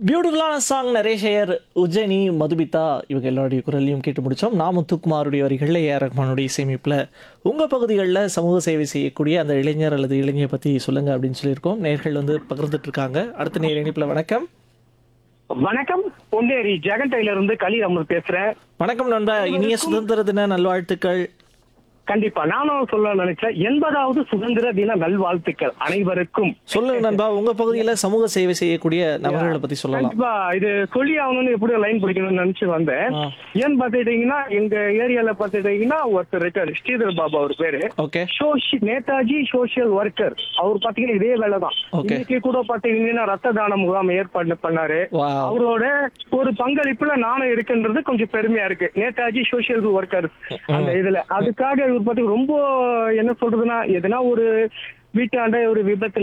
பியூட்டிஃபுல்லான சாங் நரேஷயர் உஜ்ஜயினி மதுபிதா இவங்க எல்லாருடைய குரலையும் கேட்டு முடித்தோம் நான் முத்துக்குமாருடைய வரிகளில் ஏ ஆர் ரஹ்மானுடைய சேமிப்பில் உங்கள் பகுதிகளில் சமூக சேவை செய்யக்கூடிய அந்த இளைஞர் அல்லது இளைஞரை பற்றி சொல்லுங்கள் அப்படின்னு சொல்லியிருக்கோம் நேர்கள் வந்து பகிர்ந்துட்டு இருக்காங்க அடுத்த நேர் இணைப்பில் வணக்கம் வணக்கம் பொன்னேரி ஜெகன் டெய்லர் இருந்து கலீல் அமர் பேசுறேன் வணக்கம் நண்பா இனிய சுதந்திர தின நல்வாழ்த்துக்கள் கண்டிப்பா நானும் சொல்ல நினைச்சேன் எண்பதாவது சுதந்திர தின நல்வாழ்த்துக்கள் அனைவருக்கும் சொல்லுங்க நண்பா உங்க பகுதியில் சமூக சேவை செய்யக்கூடிய நபர்களை பற்றி சொல்லலாம் கண்டிப்பா இது சொல்லி ஆகணும்னு எப்படி லைன் பிடிக்கணும்னு நினைச்சு வந்தேன் ஆ. ஏன்னு பாத்துட்டீங்கன்னா எங்க ஏரியால பாத்துட்டீங்கன்னா ஒருத்தர் இருக்காரு ஸ்ரீதர் பாபா அவர் பேரு ஓகே சோஷி நேதாஜி சோஷியல் ஒர்க்கர் அவர் பாத்தீங்கன்னா இதே வேலை தான் Okay. இன்னைக்கு கூட பாத்தீங்கன்னா ரத்த தான முகாம் ஏற்பாடு பண்ணாரு வா அவரோட ஒரு பங்களிப்புல நானும் இருக்குன்றது கொஞ்சம் பெருமையா இருக்கு நேதாஜி சோசியல் ஒர்க்கர் அந்த இதுல அதுக்காக இவர் பத்தி ரொம்ப என்ன சொல்றதுன்னா எதனா ஒரு வீட்டாண்ட ஒரு விபத்து